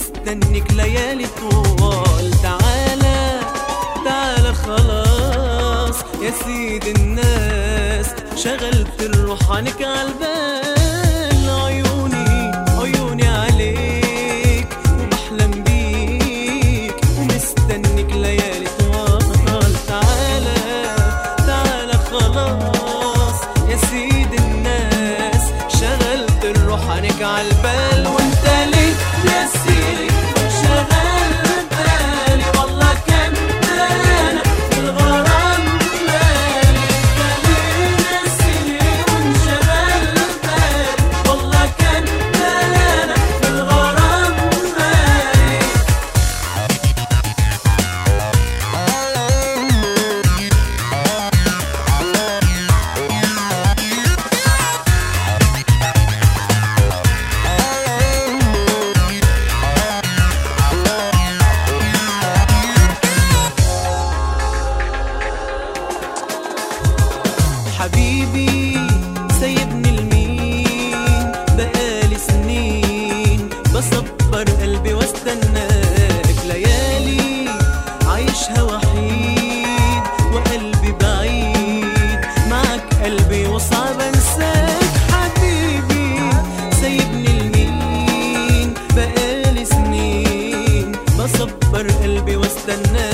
ومستنيك ليالي طوال تعالى تعالى خلاص يا سيد الناس شغلت الروح عنك عالبال عيوني عيوني عليك وبحلم بيك ومستنيك ليالي طوال تعالى تعالى خلاص يا سيد الناس شغلت الروح عنك عالبال وانت ليه نسيني شغل بالي والله كان انا في الغرام مالي انت ليه نسيني وانشغل بالي والله كان انا في الغرام مالي حبيبي سايبني لمين بقالي سنين بصبر قلبي واستناك ليالي عايشها وحيد وقلبي بعيد معك قلبي وصعب انساك حبيبي سايبني لمين بقالي سنين بصبر قلبي واستناك